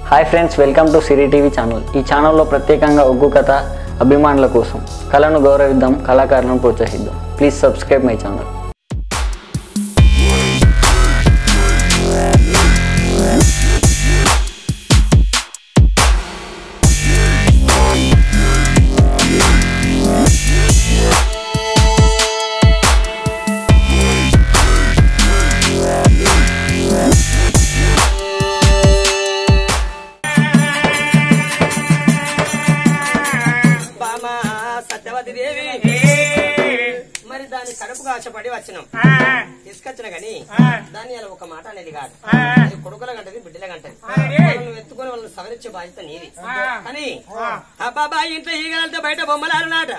Hi friends welcome to Siri TV channel ఈ ఛానల్లో ప్రత్యేకంగా ఒగ్గు కథ అభిమానుల కోసం కళను గౌరవిద్దాం కళాకారులను ప్రోత్సహిద్దాం please subscribe my channel Bama Satyavathi దేవి మరి దాని కడుపుకు ఆశపడి వచ్చినాం తీసుకొచ్చిన గాని దాన్ని అలా ఒక మాట అనేది కాదు అది కొడుకుల గంటది బిడ్డల గంటది వాళ్ళని ఎత్తుకొని వాళ్ళని సవరించే బాధ్యత నీది కానీ అబ్బాబా ఇంట్లో ఈగలంటే బయట బొమ్మలారు నాట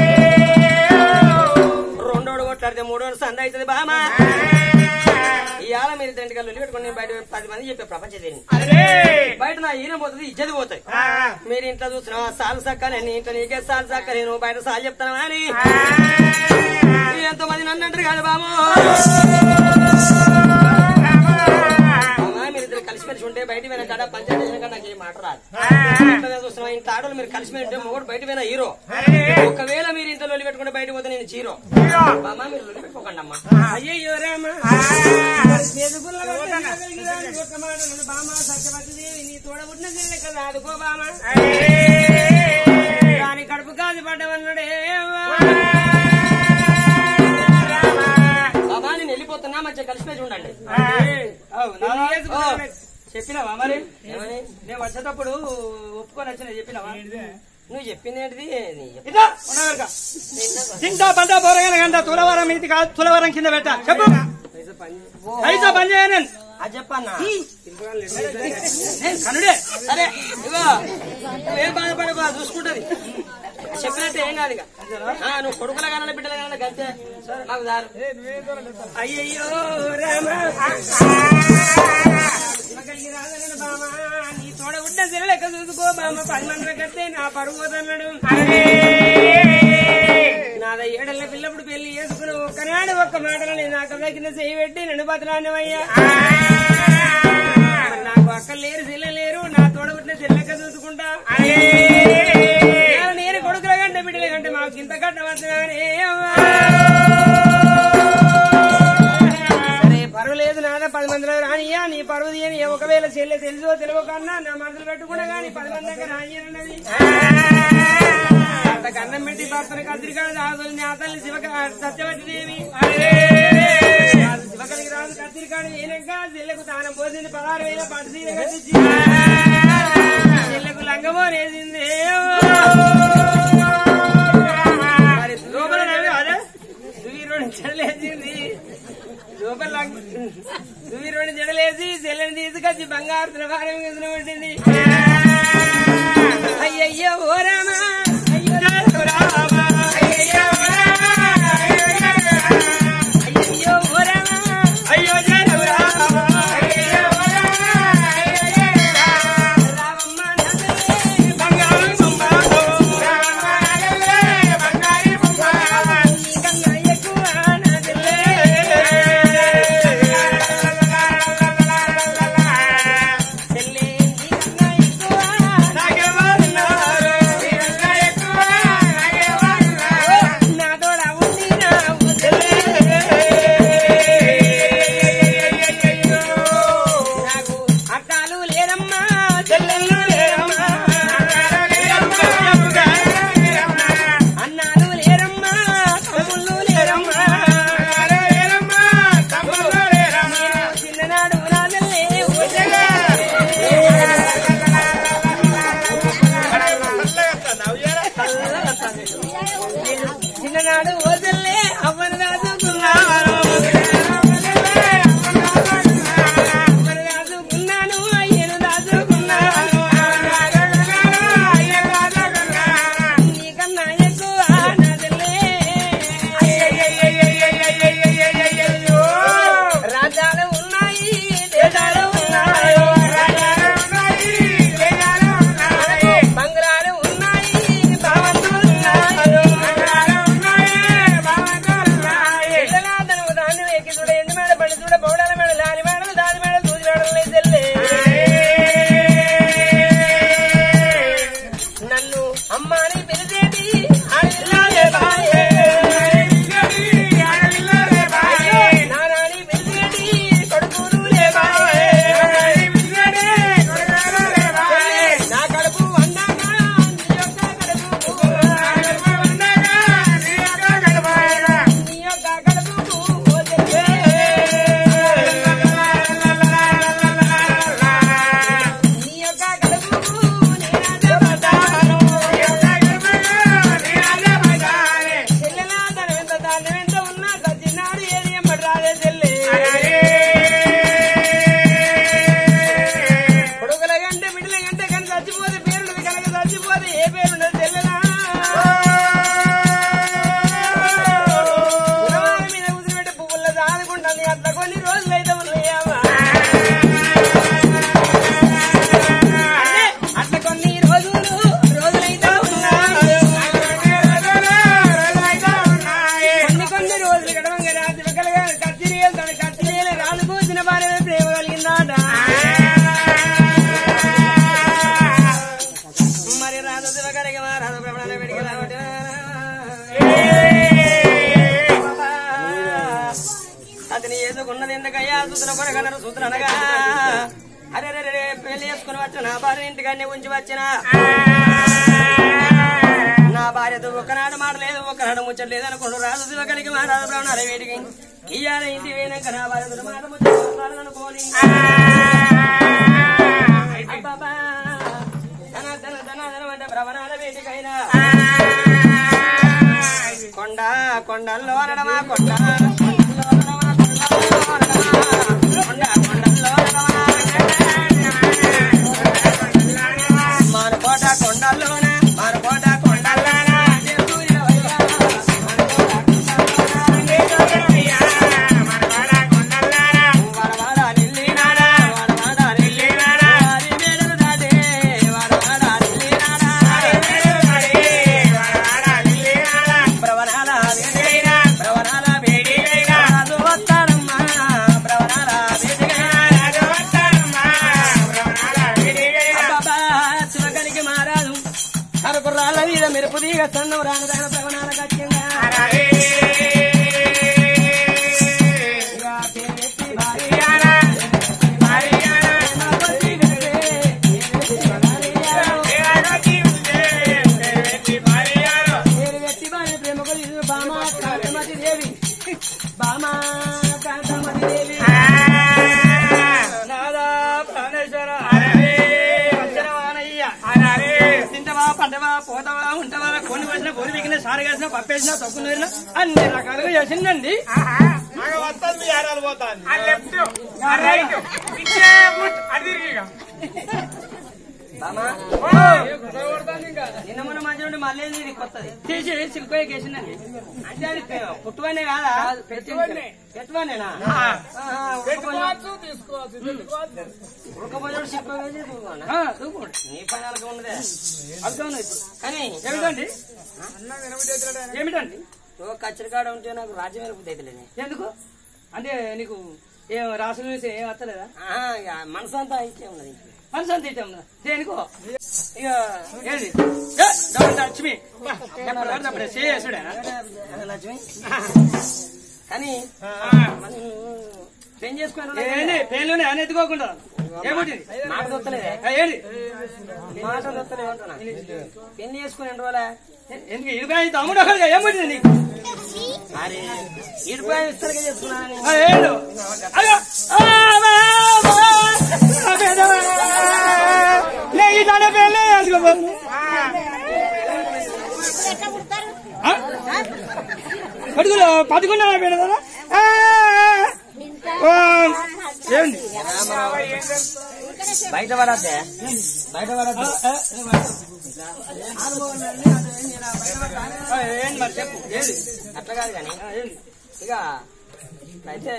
రెండోడు కొట్లాడితే మూడోడు సంద అవుతుంది బామా ఇవాళ మీరు రెండు గల్లు పెట్టుకుని నేను బయట పది మంది చెప్పే ప్రపంచం దీన్ని బయట నా ఈయన పోతుంది ఇజ్జది పోతాయి మీరు ఇంట్లో చూసినా సాలు సక్క నేను ఇంట్లో నీకే సాలు సక్క నేను బయట సాలు చెప్తాను అని ఎంతో మంది నన్ను అంటారు కాదు బాబు మీరు ఇద్దరు కలిసిమెలిసి ఉంటే బయట పోయిన కాడ పంచాయతీ చేసిన కాడ నాకు ఏ మాట రాదు ఇంట్లో చూస్తున్నా ఇంట్లో ఆడలు మీరు కలిసిమెలిసి ఉంటే మొగడు బయట పోయిన హీరో ఒకవేళ మీరు ఇంట్లో లొల్లి పెట్టుకుంటే బయట పోతే నేను చీరో బామ్మ మీరు లొల్లి పెట్టుకోకండి అమ్మా అయ్యో రామా బామా సత్యవతి దేవి నీ తోడబుట్టిన జిల్లెక్క ఆదుకో బామా దాని కడుపు కాదు పడ్డవన్నాడే బాబా నేను వెళ్ళిపోతున్నా మంచిగా కలిసిపోయి ఉండండి చెప్పినావా మరి ఏమని నేను వచ్చేటప్పుడు ఒప్పుకొని వచ్చిన చెప్పినావా నువ్వు చెప్పింది ఏంటిది నీ చెప్పు. చింతా పంట పోరగానే గంట తులవరం ఇది కాదు తులవరం కింద పెట్ట చెప్పు అయితే పని చేయను అది చెప్పన్నా కనుడే సరే ఇగో నువ్వేం బాధపడకు అది చూసుకుంటది చెప్పినట్టు ఏం కాదు ఇక ఆ, నువ్వు కొడుకుల కానాలి బిడ్డల కానాలి అంతే నాకు చాలు అయ్యయ్యో రామా శివకలికి రాదన్నాడు బామా నీ తోడ ఉంటే లెక్క చూసుకో బామ పది మంది కడితే నా పరుగు పోతన్నాడు నాద ఏడల్ల పిల్లప్పుడు పెళ్లి చేసుకుని ఒక్కనాడు ఒక్క మాటలు నేను అక్కడ కింద చేయి పెట్టి నన్ను బతలాడినవయ్యా మరి నాకు అక్క లేరు చెల్ల లేరు నా తోడ పుట్టిన చెల్లెక్క చూసుకుంటా ఇవాళ నేను కొడుకుల కంటే బిడ్డల కంటే మాకు ఇంత కట్టవచ్చునానే సరే పరువు లేదు నాన్న పది మందిలో రానియా నీ పరువు తీయని ఒకవేళ చెల్లె తెలుసో తెలియకన్నా నా మనసులు పెట్టుకున్నా గానీ పది మంది దగ్గర రానియనన్నది అంత కన్నం పెట్టి భర్తను కత్తిరికాడు దాదులు నేతల్ని శివ సత్యవతి దేవి శివకలికి రాదు కత్తిరికాడు ఏనక చెల్లెకు తానం పోసింది పదహారు వేల పట్టు సీర కట్టించి చెల్లెకు లంగమో నేసింది మరి లోపల నవ్వు అదే సువీరుడు జడలేసింది లోపల లంగ- సువీరుడు జడలేసి చెల్లెని తీసుకొచ్చి బంగారు త్రిభారం కింద పెట్టింది అయ్యయ్యో ఓ రామా అయ్యో రామా అయ్యయ్యో ఓ రామా అయ్యయ్యో ఓ రామా అయ్యో జయ రామ అయ్యయ్యో ఓ రామా రామమ్మ నగరే బంగారు సుమ్మాలో రామమ్మ నగరే బంగారు బొమ్మ నీ కన్నా ఎక్కువ నగలే చెల్లే నీ కన్నా ఎక్కువ నాకెవరున్నారు ఎందుకయ్యా సూత్ర కొరగలరు సూత్ర అనగా అరే రే రే పెళ్లి చేసుకుని వచ్చిన నా భార్య ఇంటికాన్ని ఉంచి వచ్చిన నా భార్యతో ఒకనాడు మాడలేదు ఒకనాడు ముచ్చట్లేదు అనుకోండు రాజు శివకలికి మహారాజు బ్రాహ్మణాలు వేడికి ఇయ్యాల ఇంటి పోయినాక నా భార్యతో మాట ముచ్చట్లు అనుకోని అబ్బబ్బా, ధన ధన ధన ధనం అంటే భ్రమణాల వేదికైనా కొండ కొండల్లో అనడమా కొండ కొండల్లో అనడమా, కొండల్లో అనడమా, కొండ కొండల్లో అనడమా. మానుకోట కొండల్లోన మానుకోట కొండల్లోన దేవుడివయ్యా, వాడవాడ నిల్లినాడా, వాడవాడ నిల్లినాడా, వారి మేడలు దాటే, వాడవాడ నిల్లినాడా. ప్రవణాల వేడికైనా, ప్రవణాల వేడికైనా, రాజు వస్తాడమ్మా, ప్రవణాల వేడికైనా. అబ్బబ్బా, చివకలికి మారాదు కరకు రాళ్ళ మీద మెరుపు తీగ సన్నం రాను రాను ప్రవణాల కచ్చిందా ఇక పేరెత్తి భార్య, ప్రేమ కొద్ది వెళ్తే, పేరు ఎత్తి భార్య ప్రేమ కొద్ది బామ కాంతమతి దేవి బామ కాంతమతి దేవి నాదా ప్రాణేశ్వర అక్షరవాణయ్య తింటవా పంటవా పోతవా ఉంటవా కొన్ని వచ్చిన కొన్ని వికిన సారి వేసిన పప్పేసిన తొక్కు నూరిన అన్ని రకాలుగా చేసిందండి నిన్న మొన్న మధ్య నుండి మళ్ళీ ఇది కొత్తది తీసి సిల్కోయ వేసిందండి అంటే అది పుట్టువనే కాదా పెట్టువనేనా ఉడకపోతే సిల్కో వేసి దూకోండి నీ పని అలాగే ఉన్నదే అర్థం ఇప్పుడు కానీ ఏమిటండి ఏమిటండి ఓ కచ్చరికాడ ఉంటే నాకు రాజ్యం వెలుపు తెగలేని ఎందుకు అంటే నీకు ఏం రాసులు చూసి ఏం వస్తలేదా మనసు అంతా ఇచ్చే ఉన్నది మనసు అంతా ఇచ్చే ఉన్నదా దేనికో ఇక ఏంది డౌన్ లక్ష్మి ఎప్పుడు చేసుడేనా లక్ష్మి కానీ మనం పెళ్లి చేసుకుని ఏంటి పెళ్ళిలోనే అని ఎత్తుకోకుండా ఏమిటి మాట దొత్తలేదే ఏంటి మాట దొత్తలేదు అంటున్నా పెళ్లి చేసుకుని ఎన్ని రోజులే ఎందుకు ఇరుపాయ తమ్ముడు ఒకరుగా ఏమిటి నీకు అరే ఇరుపాయ ఇస్తారుగా చేసుకున్నాను ఏడు అయ్యో ఇట్లానే పెళ్ళి చేసుకోబోను పడుకున్నా పదుకున్నా పెడదా ఏంటి బయట పడద్దే బయట పడద్దు ఏంటి మరి చెప్పు ఏంటి అట్లా కాదు కానీ ఇక అయితే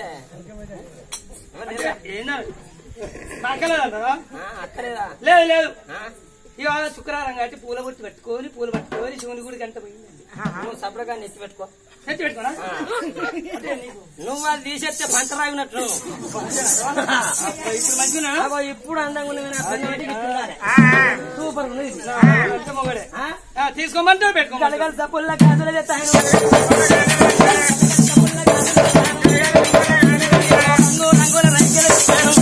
ఏందా అక్కలేదా అక్కలేదా లేదు లేదు ఇక శుక్రవారం కాబట్టి పూల బొట్టు పెట్టుకొని పూలు పట్టుకొని శివుని గుడి గంట పోయిందండి నువ్వు సపరగా నెత్తి పెట్టుకో నెత్తి పెట్టుకోనా నువ్వు అది తీసేస్తే పంట రాగినట్టు ఇప్పుడు మంచిగా ఇప్పుడు అందంగా ఉన్నది సూపర్ ఉన్నది మొగడే తీసుకోమంటే పెట్టుకో కలగల సప్పుల్ల కాదులు రంగుల రంగుల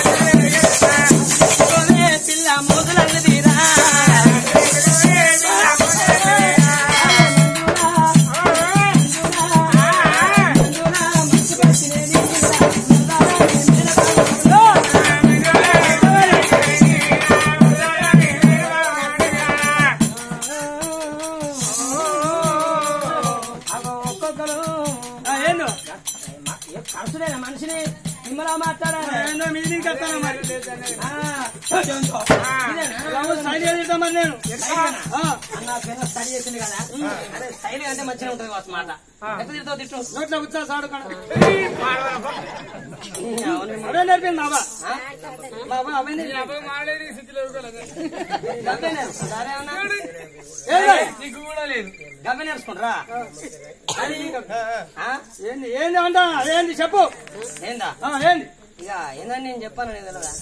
పిల్ల మొదలన్న తీరా ఏందో కలుసులేనా మనిషిని నిమ్మలా మాట్లాడాలి మీదికి వస్తాను మరి స్టైల్ చేద్దాం మరి నేను అన్న పిల్ల స్టడీ చేసింది కదా అదే స్టైల్ అంటే మంచిగా ఉంటుంది కావచ్చు మాట ఎట్లా తిడతావు తిట్టు నోట్లో ఉత్సాహ సాడు అవే నేర్పింది బాబా బాబా అవే గవ్వే నేర్చుకుంటారా ఏంది ఏంది అంటా ఏంది చెప్పు ఏందా ఏంది ఇక ఏందని నేను చెప్పాను నేను తెలియదా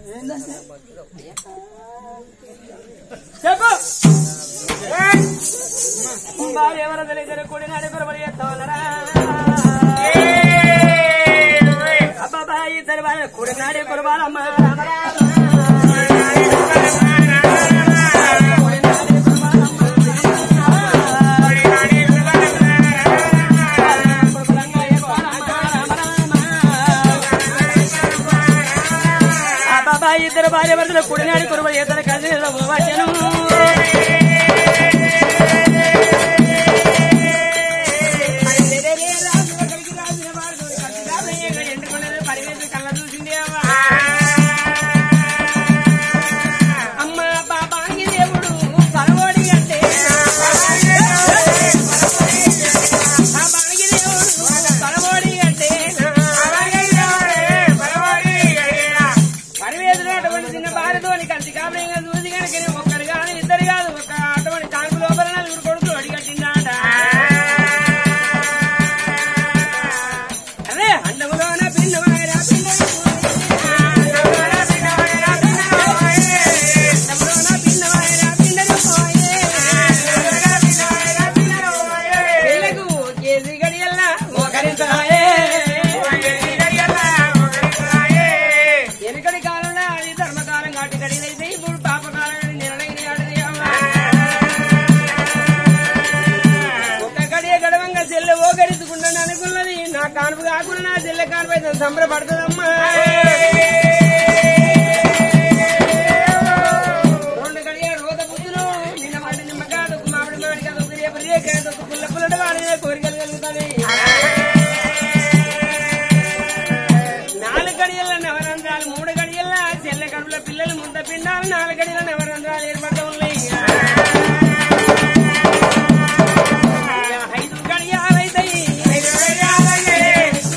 చెప్పు భార్య ఎవరో తెలియదు కూడి నాడు కొరబడి ఎత్తావనరా అబ్బా భార్య భర్తలు కుడినాడి కురుబ ఈతల కలిసి వచ్చను అమ్మ పాపానికి దేవుడు పరవడి అంటే పాపానికి దేవుడు పరవడి అంటే పరివేదులు అటువంటి చిన్న భార్యతోని కంటి కాపడంగా చూసి కనుక ఒక్కరు కాదు ఇద్దరు కాదు ఒక అటువంటి టాంకు లోపల నలుగురు కొడుకులు అడిగట్టిందాట అదే అండములోన పిండమాయరా అండములోన పిండమాయరా పిండరు పోయే పిల్లకు కేజీ గడియల్లా ఒకరించాయే ఎనకటి కాలంలో అది ధర్మకాలం కాటి గడియలైతే ఇప్పుడు పాపకాలం నిర్ణయం ఆడది ఒక గడియ గడవంగా చెల్లె ఓ గడిచుకుంటాను అనుకున్నది నా కానుపు కాకుండా నా చెల్లె కానుపు అయితే సంబరపడుతుందమ్మా రెండు గడియ రోత బుద్ధులు నిన్న మాట నిమ్మకాయ ఒక మామిడి మామిడి కాదు ఒక రేపు రేకాయ ఒక పుల్ల పుల్లట వాడినే కోరికలు కలుగుతాయి నాలుగు గడియల నవరంధ్రాలు మూడు గడియల చెల్లె కడుపుల పిల్లలు ముంద పిండాలు నాలుగు గడియల నవరంధ్రాలు ఏర్పడతా ఉన్నాయి ఐదు గడియాలైతాయి ఐదు గడియాలైతాయి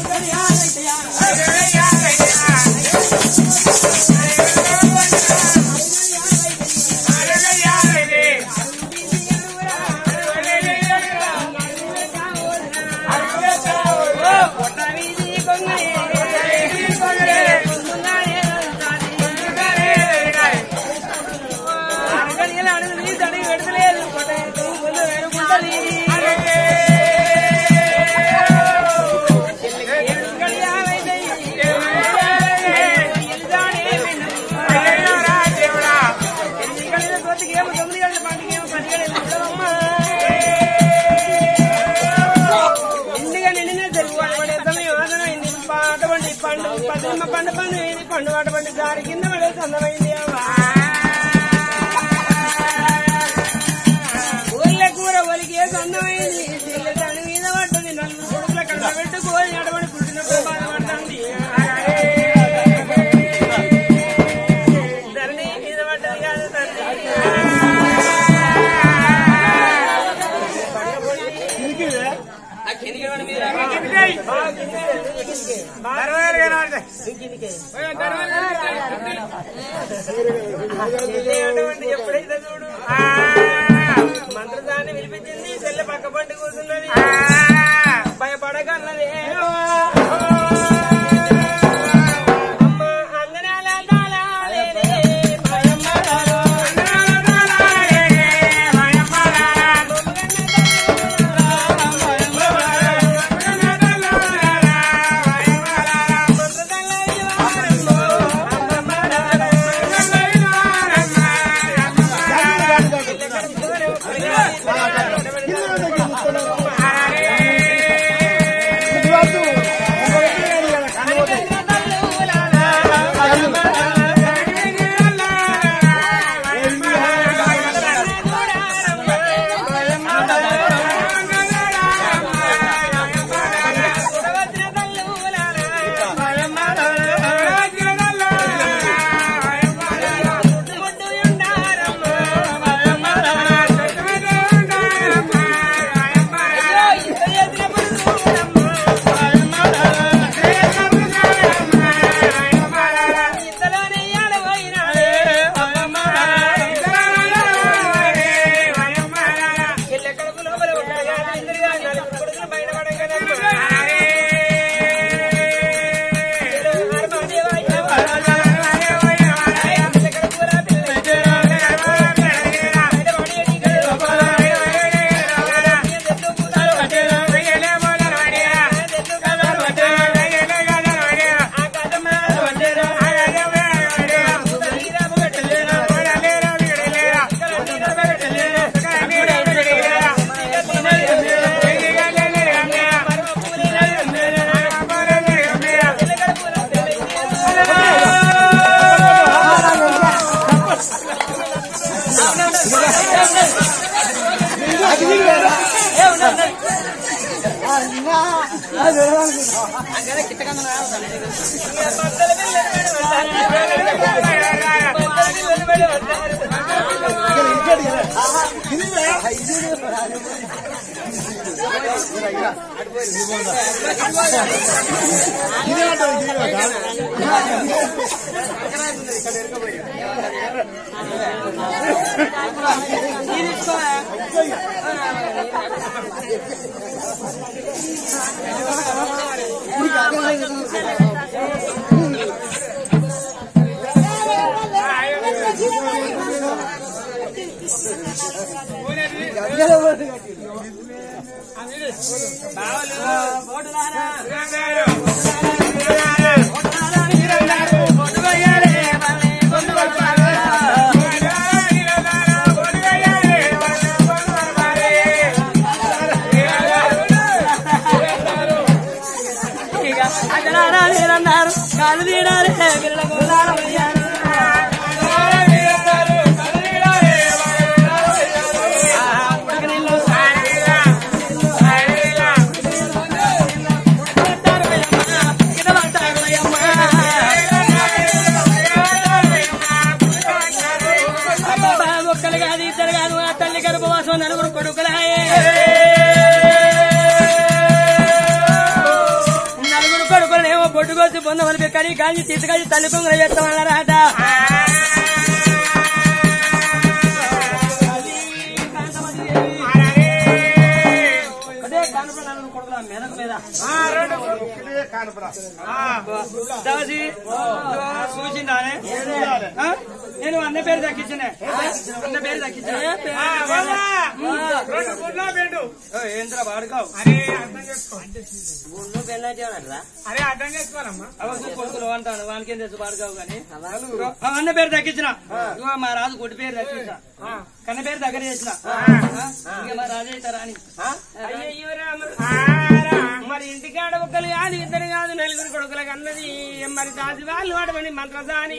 ఇందుగా నిండిన తెలుగు అటువంటి సమయం ఆదరణ అయింది అటువంటి పండు పదిమ పండు పండు ఇది పండు అటువంటి దారి కింద పడే సందమైంది ఊళ్ళ కూర ఒలికే సందమైంది చెల్ల దాని మీద పడ్డది నలుగురు కొడుకుల కడప పెట్టుకోని అటువంటి పుట్టినప్పుడు బాధపడుతుంది ధరణి మీద పడ్డది కాదు అటువంటి ఎప్పుడైతే చూడు మంత్రదాన్ని వినిపించింది చెల్లె పక్క పండి కూర్చున్నది భయపడగలదే అమ్మ అందనాల తాళాలేలే, భయమ్మలాలో. మంత్రదాన్ని అన్నారు కాలు తీడాలి పిల్లలకు ఒక్కలు కాదు ఇద్దరు కాదు ఆ తల్లి గర్భవాసం నలుగురు కొడుకులాయే నలుగురు కొడుకులనేమో బొడ్డుకొచ్చి పొందమని కడి కాంచి తీసుకొచ్చి తల్లి పొంగలు చేస్తామన్నారట అదే కానుక నలుగురు కొడుకుల మెదకు మీద దాసి చూసిందానే ఆ? నేను అన్న పేరు దక్కించిన అన్న పేరు దక్కించిన ఏంద్రా వాడుకోవు గుళ్ళు పెన్నట్టు అరే అర్థం చేసుకోవాలమ్మా అవసరం కొడుకులు అంటాను వానికేం తెలుసు వాడుకోవు కానీ ఆ అన్న పేరు దక్కించిన ఇదిగో మా రాజు కొట్టి పేరు దక్కించిన కన్న పేరు దగ్గర చేసిన ఇంకా మా రాజు అవుతారా అని అయ్యయ్యో రామ. మరి ఇంటికాడ ఒక్కరు కాదు ఇద్దరు కాదు నలుగురు కొడుకులకు అన్నది మరి దాసి వాళ్ళు వాడమని మంత్రసాని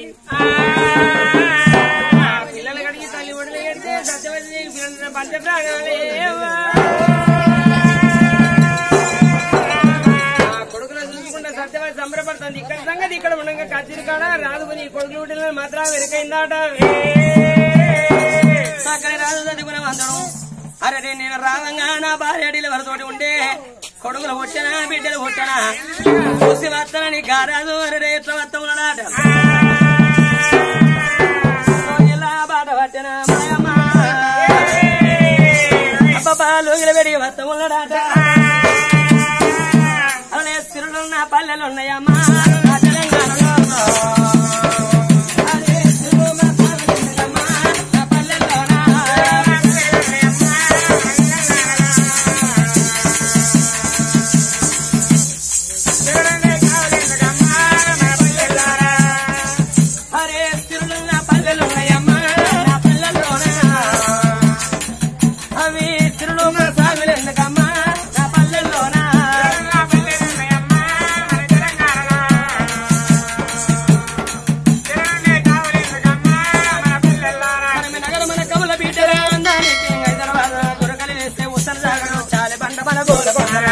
పిల్లలు కడిగి తల్లి ఒడిలు కడితే సత్యవతి పిల్లలు పంచ ప్రాణాలే ఆ కొడుకులను చూసుకుంటే సత్యవతి సంబరపడుతుంది ఇక్కడ సంగతి ఇక్కడ ఉండగా కచ్చిరి కాడ రాదుకుని కొడుకులు పుట్టిన మాత్రం వెనకైందాట అక్కడ రాదు చదువుకునే అందడం అరే నేను రావంగా నా భార్య డెలివరీతోటి ఉండే కొడుకులు పుట్టినా బిడ్డలు పుట్టినా చూసి వస్తానని కారాదు అరే ఎట్లా వస్తా ఉన్నాడాట ఇలా బాధ పట్టిన మాయమ్మ అబ్బబ్బా లోగిల పెరిగి వస్తా ఉన్నాడాట అలానే సిరులున్న పల్లెలు ఉన్నాయమ్మా నా తెలంగాణలో అదే సిరులున్న పల్లెలు ఉన్నాయమ్మా, నా పల్లెల్లోనా. అరే సిరులున్న పల్లెలు ఉన్నాయమ్మా, నా పల్లెల్లోనా. అవి సిరులు సాగులు ఎందుకమ్మా నా పల్లెల్లోనా మనమి నగర మన కవుల బిడ్డరా అందానికి హైదరాబాద్ దొరకలి వేస్తే ఉత్తర సాగరం చాలి బండ మన గోల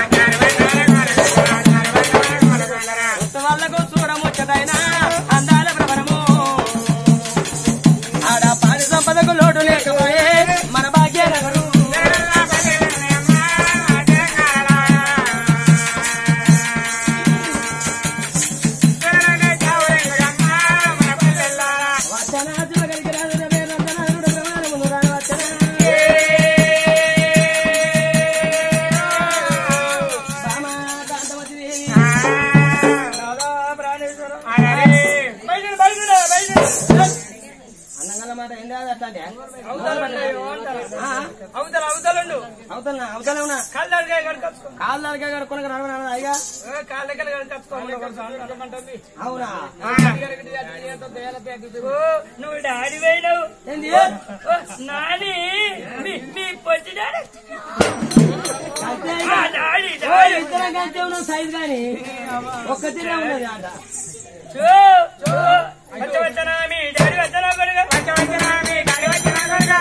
వాళ్ళకు చూడముచ్చటైనా అందాల భ్రమణము ఆడ పాడి సంపదకు లోటు లేకపోయే మన భాగ్య నగరు వచనాదుల కలిగి రాదు రవే నందనాథుడు ప్రమాణమును రాను వచన. రామా కాంతమతి దేవి. రాధా ప్రాణేశ్వర. బయలుదేరు, బయలుదేరు, బయలుదేరు. అన్నగల మాట ఏం కాదు అట్లాంటి. ఆ, అవతల అవతలండు అవతల అవతల ఉన్నా కాళ్ళు అడిగాయి కడుకొచ్చుకో కాళ్ళు దానికే కడుక్కొని రావడం అయ్యా కాళ్ళ దగ్గర కడుకొచ్చుకోమంటుంది అవునా నువ్వు డాడీ పోయినావు ఏంది ఓ, నాని మీ మీ పొచ్చి డాడీ అంతే ఆ, ఇక. డాడీ ఓ, డాడీ ఇద్దరం కలిసే ఉన్నాం సైజ్ కానీ ఒక్క తీరే ఉన్నది ఆట చూ, చూ. వచ్చ వచ్చనా మీ డాడీ వచ్చనా కొడుగా వచ్చ వచ్చనా మీ డాడీ వచ్చనా కొడుగా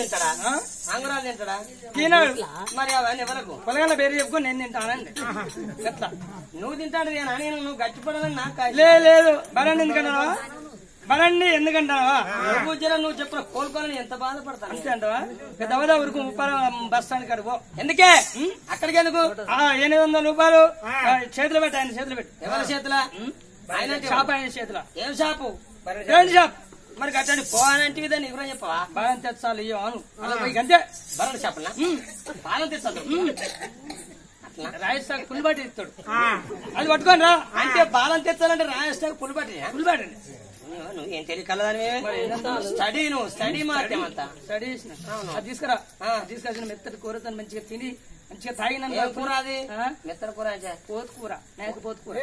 తింటాడా ఆ? అంగురాలు తింటాడా తినాడు మరి అవన్నీ ఎవరకు పొలగల పేరు చెప్పుకొని నేను తింటానండి ఎట్లా నువ్వు తింటాడు నేను నేను నువ్వు గట్టిపడాలని నాకు కాదు. లే లేదు బలండి ఎందుకంటావా బలండి ఎందుకంటావా నువ్వు జర నువ్వు చెప్పిన కోలుకోవాలని ఎంత బాధపడతాను అంతే అంటావా పెద్దవదా ఊరుకు ముప్పాల బస్ స్టాండ్ కడుపు ఎందుకే అక్కడికి ఎందుకు ఆ ఎనిమిది వందల రూపాయలు ఆ, చేతులు పెట్టు ఆయన చేతులు పెట్టు ఎవరి చేతుల ఆయన షాప్ ఆయన చేతుల ఏం షాపు ఏంటి షాప్ మరి గట్టని పోవాలంటే దాన్ని ఎవరో చెప్పవా బాగా తెచ్చాలి ఇయ్యో అను అలా పోయి అంతే బరణ షాపులా పాలన తెస్తాడు రాజస్థాన్ ఫుల్ బాటి ఇస్తాడు అది పట్టుకొని రా అంటే బాలం తెచ్చాలంటే రాజస్థాన్ పులిపట్టి ఫుల్ బాటి నువ్వు ఏం తెలియ కలదాని స్టడీ నువ్వు స్టడీ మాత్రం అంతా స్టడీ చేసిన అది తీసుకురా అది తీసుకొచ్చిన మెత్తటి కూరతో మంచిగా తిని మంచిగా తాగిన ఏం కూర అది మెత్తర కూర అంటే పోతు కూర నాకు పోతు కూర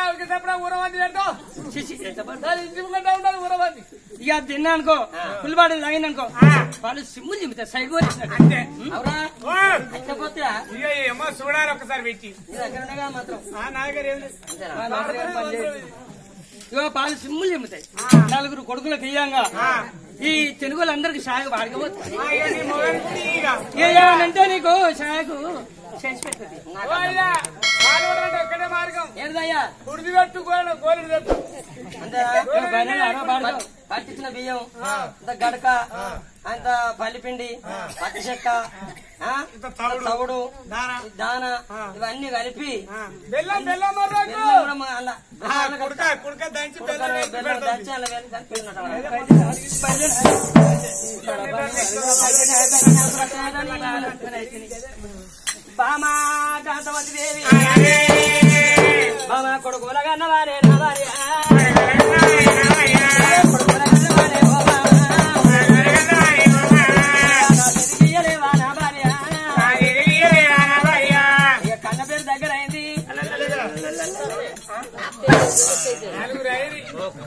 చిచి, ఎంత పడుతుంది? ఇక అది తిన్నా అనుకో ఫుల్ బాటిల్ తాగింది అనుకో వాళ్ళు సిమ్ములు చెబుతారు సైడ్ పోతే అవురా అచ్చపోతే ఏమో చూడాలి ఒకసారి పెట్టి నీ దగ్గర ఉండగా మాత్రం ఆ నా దగ్గర ఏం లేదు. అంతేనా ఇగో పాలు సిమ్ములు చెబుతాయి నలుగురు కొడుకులకు ఇయ్యంగా ఈ తెలుగు వాళ్ళందరికి షాయకు వాడకపోతుంది ఆ, ఇక నీ మొగానికి ఇక. ఏమంటే నీకు షాయకు చేసి పెడుతుంది ఓ అయ్యా, పాల్గొనడం అంటే ఒక్కటే మార్గం ఏందయ్యా కుడిది పెట్టు గోలు గోలు పెట్టు అంతేనా పట్టించిన బియ్యం అంత గడక అంత పల్లిపిండి పత్తి చెక్క ఆ? తవుడు. తవుడు దానా. దాన ఇవన్నీ కలిపి బెల్లం బెల్లం మర్రకు. బెల్లం కూడా మా అలా ఆ, కుడక కుడక దంచి బెల్లం బెల్లం వేసి బెల్లం పెడతాం. దంచి అలా కలిపి కలిపి బామా కాంతవతి దేవి బామా కొడుకులగా నవారే నవారే కొడుకులగా నవారే ఓ బామా తిరిగియలేవా నా భార్య ఇక కన్న పేరు దగ్గర అయింది నలుగురు ఐదు.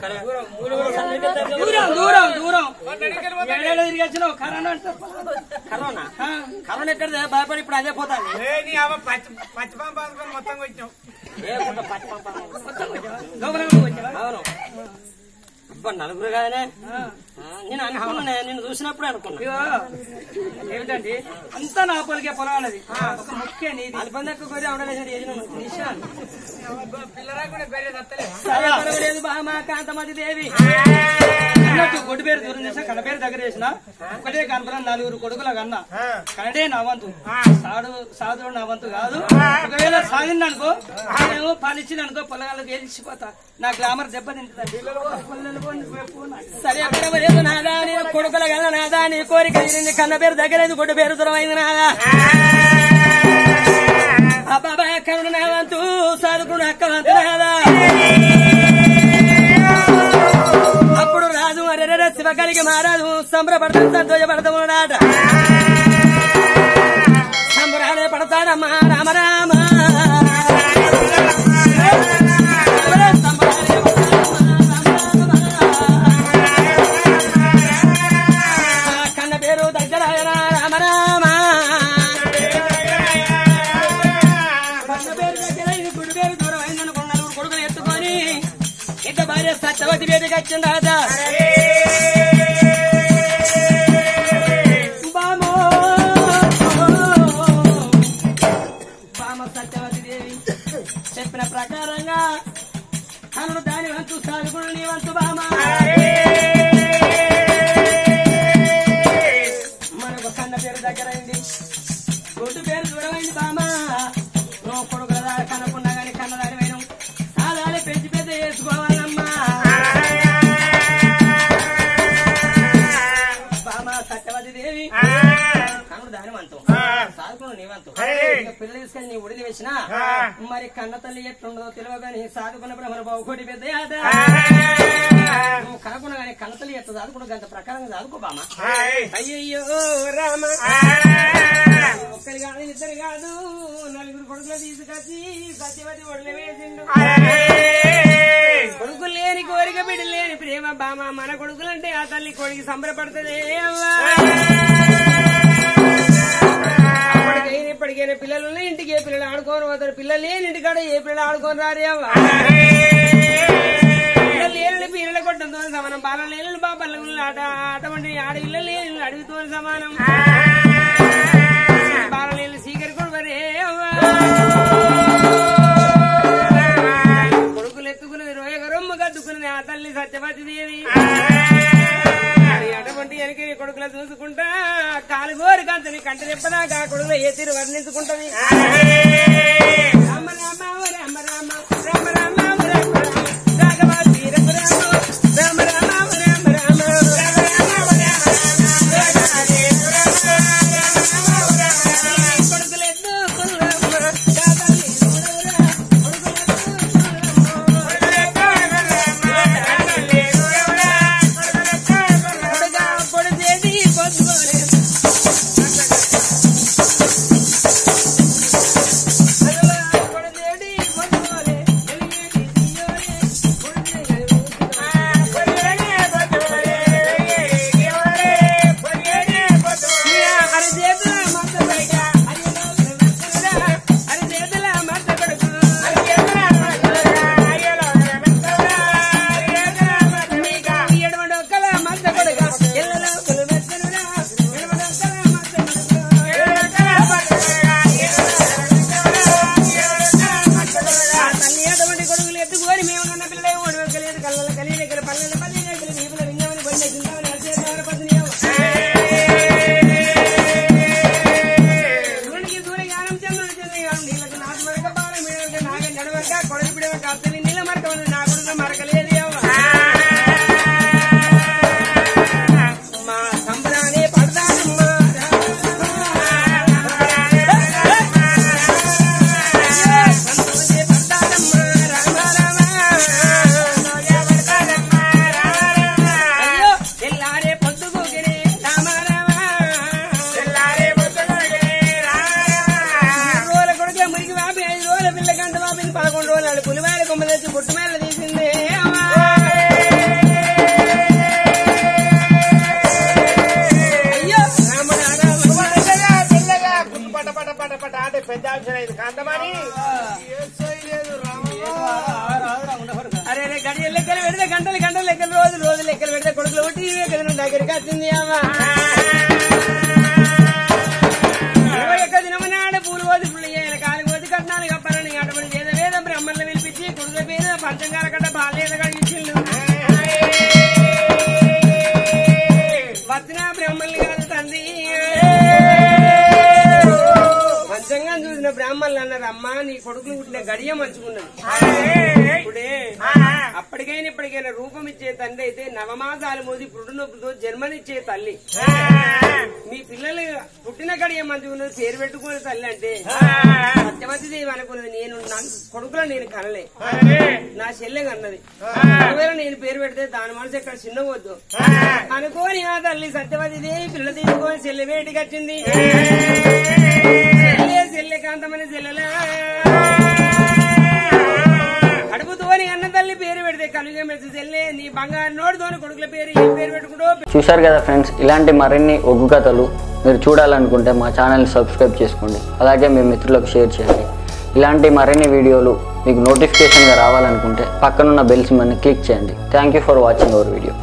దూరం దూరం దూరం ఏడేళ్ళు తిరిగి వచ్చినావు కరోనా అంటే కరోనా కరోనా ఎక్కడ భయపడి ఇప్పుడు అదే పోతాను ఏ, నీ అవ్వ పచ్చి పచ్చి పంప అనుకొని మొత్తం వచ్చినాం ఏ పుట్ట పచ్చి పంపాను లోపల కూడా వచ్చావా? అవును అబ్బా నలుగురు కాదనే ఆ, నేను అనుకున్నా నిన్ను చూసినప్పుడే అనుకున్నా ఇగో, ఏమిటండి అంతా నా పొలికే పొలాలది ఒక ముఖ్య నీది అల్పందక్క కొద్ది అవడలేదు ఏది నిశాన్ పిల్లరా కూడా బెర్రె తత్తలేదు సరే పర్వాలేదు బామా కాంతమతి దేవి అన్నట్టు కొట్టు పేరు దూరం చేసిన కడ పేరు దగ్గర చేసిన ఒకటే కనపడం నలుగురు కొడుకుల కన్నా కనడే నా వంతు సాడు సాధుడు నా వంతు కాదు ఒకవేళ సాగింది అనుకో నేను పాలిచ్చింది అనుకో పొలగాళ్ళకి ఏదిచ్చిపోతా నా గ్లామర్ దెబ్బ తింటుందండి సరే పర్వాలేదు నాదా నీ కొడుకుల గల నాదా నీ కోరిక తీరింది కన్న పేరు దగ్గరైంది కొట్టు పేరు దూరమైంది నాదా అబ్బాబా కరుణ నా వంతు సాధుకుడు అక్క వంతు నాదా అప్పుడు రాజు అరెర శివ కలిగి మారాదు సంబరపడతాం సంతోషపడతాము నాట సంబరాలే పడతాడమ్మా రామ రామ సంబరాలే కన్న పేరు దగ్గర రామ రామ కన్న పేరు దగ్గర ఇది గుడి పేరు దూరం అయిందనుకున్న నలుగురు కొడుకులు ఎత్తుకొని ఇంత భార్య సత్యవతి పేరుకి వచ్చింది రాజా బామో బామ సత్యవతి దేవి చెప్పిన ప్రకారంగా తను దాని వంతు సాగుకుడు నీ వంతు బామ మనకు కన్న పేరు దగ్గరైంది గుడ్డు పేరు దూరమైంది బామ నువ్వు కొడుకుల దారి కనుక్కున్నా గాని కన్నదారి వేయడం సాదాలి పెంచి పెద్ద చేసుకోవాలమ్మా బామ సత్యవతి దేవి కనుడు దాని వంతు సాదుకుడు నీ వంతు ఇక పిల్లలు తీసుకొని నీ ఉడిని వేసినా మరి కన్న తల్లి ఎట్లుండదో తెలియగాని సాదుకున్న బ్రహ్మణ బాబు కోటి పెద్ద యాద నువ్వు కనుక్కున్నా గాని కన్న తల్లి ఎట్లా సాదుకున్న గంట ప్రకారంగా సాదుకో బామ అయ్యయ్యో రామ ఒక్కరి కాదు ఇద్దరు కాదు నలుగురు కొడుకులు తీసుకొచ్చి సత్యవతి ఒడిలో వేసిండు కొడుకులు లేని కోరిక బిడ్డ లేని ప్రేమ బామ మన కొడుకులంటే ఆ తల్లి కొడుకు సంబరపడుతుంది అవ్వా అప్పటికైనా ఇప్పటికైనా పిల్లలు ఉన్న ఇంటికి ఏ పిల్లలు ఆడుకోని పోతారు పిల్లలు లేని ఇంటికాడ ఏ పిల్లలు ఆడుకొని రారే అవ్వా లేని పీరల కొట్టంతో సమానం బాల లేని బాబల్ల ఆట అటువంటి ఆడవిల్ల లేని అడవితో సమానం బాల లేని సీకరి కొడువరే కొడుకులు ఎత్తుకున్నది రోయగ రొమ్మ కట్టుకున్నది ఆ తల్లి సత్యవతి దేవి మరి అటువంటి వెనక కొడుకులు చూసుకుంటా కాలు గోరు కంచని కంట చెప్పదాకా కొడుకులు ఏ తీరు వర్ణించుకుంటది రామ రామ ఓ రామ రామ రామ రామ ఓ రామ రామ రాఘవ తీరపు రామ రామ రామ ఓ రామ రామ రామ రామ ఓ రామ రామ రాఘవ తీరపు రామ కొడుకులు ఎత్తుకున్నాము దాదాపు చూడవురా కొడుగా పొడిచేది పొద్దుకోలే పొడిచేది పొద్దుకోలే ఎలిగేటి తీయోలే అరి చేతుల మత్త కొడుక అరి అరి చేతుల మత్త కొడుకు ఎడమడు ఒక్కల మత్త కొడుక ఎల్లలో కొలు మెత్తనురా ఎడమడు ఒక్కల మత్త తల్లి అటువంటి కొడుకులు ఎత్తుకొని మేము కన్న పిల్లలే ఓడి కలియదు కళ్ళ కలియదు ఇక్కడ పల్లెలు పల్లెలు కలిసి వీపుల వింజామని బండి చింతామని అరిచేతామని పత్నియం దూరికి దూరి గానం చంద్రుడి చంద్రుడి గానం నీళ్ళకు నాటు మరక బాల మీడక నాగ నడవక కొడలి పిడవక అత్తని నీళ్ళ మరక ఉంది నా కొడుకు మరకలేదు అవ్వ. మా సంబరాన్ని పడతానమ్మా సంతోషి పడతానమ్మా రామ రామ అయ్యో ఎల్లారే పొద్దుగోగిరే రామ రామ మూడు రోజుల కొడుకు మురికి వాపి ఐదు రోజుల పిల్ల గంట వాపింది పదకొండు రోజులు నాడు పులివారి కొమ్మ తెచ్చి పుట్టు మేళ తీసింది అమ్మా. అయ్యో రామ పట పట పట పట అంటే పెద్ద ఆప్షన్ అయింది కాంతమని అరే రే, గడియలు లెక్కలు పెడితే గంటలు గంటలు లెక్కలు రోజులు రోజులు లెక్కలు పెడితే కొడుకులు ఒకటి కదా దగ్గరికి వచ్చింది అమ్మా ఇరవై ఒక్క దినము నాడు పూలు పోసి పుల్లి చేయాలి కాలు పోసి కట్నాలు కప్పాలని అటువంటి వేద వేద బ్రహ్మల్ని పిలిపించి కొడుకు పేరు పంచంగాల కట్ట బాల్యేదగా ఇచ్చిండు వచ్చిన బ్రహ్మల్ని కాదు తండ్రి పంచంగా చూసిన బ్రాహ్మణులు అన్నారు అమ్మా నీ కొడుకులు పుట్టిన గడియ మంచుకున్నది ఇప్పుడే అప్పటికైనా ఇప్పటికైనా రూపం ఇచ్చే తండ్రి అయితే నవమాసాలు మోసి పురుడు నొప్పుతో జన్మనిచ్చే తల్లి మీ పిల్లలు పుట్టిన గడియ మంచుకున్నది పేరు పెట్టుకునే తల్లి అంటే సత్యవతి దేవి అనుకున్నది నేను నా కొడుకులో నేను కనలే నా చెల్లె కన్నది ఒకవేళ నేను పేరు పెడితే దాని మనసు ఎక్కడ చిన్నవద్దు అనుకోని ఆ తల్లి సత్యవతి దేవి పిల్ల తీసుకొని చెల్లె వేటికి వచ్చింది చెల్లె చెల్లె కాంతమని చెల్లెలా అడుగుతోని అన్న తల్లి పేరు పెడితే కలుగా మెచ్చి చెల్లె నీ బంగారు నోడుతోని కొడుకుల పేరు ఏం పేరు పెట్టుకుంటూ చూశారు కదా ఫ్రెండ్స్ ఇలాంటి మరిన్ని ఒగ్గు కథలు మీరు చూడాలనుకుంటే మా ఛానల్ని సబ్స్క్రైబ్ చేసుకోండి అలాగే మీ మిత్రులకు షేర్ చేయండి ఇలాంటి మరిన్ని వీడియోలు మీకు నోటిఫికేషన్గా రావాలనుకుంటే పక్కనున్న బెల్ సిమ్మని క్లిక్ చేయండి thank you for watching our video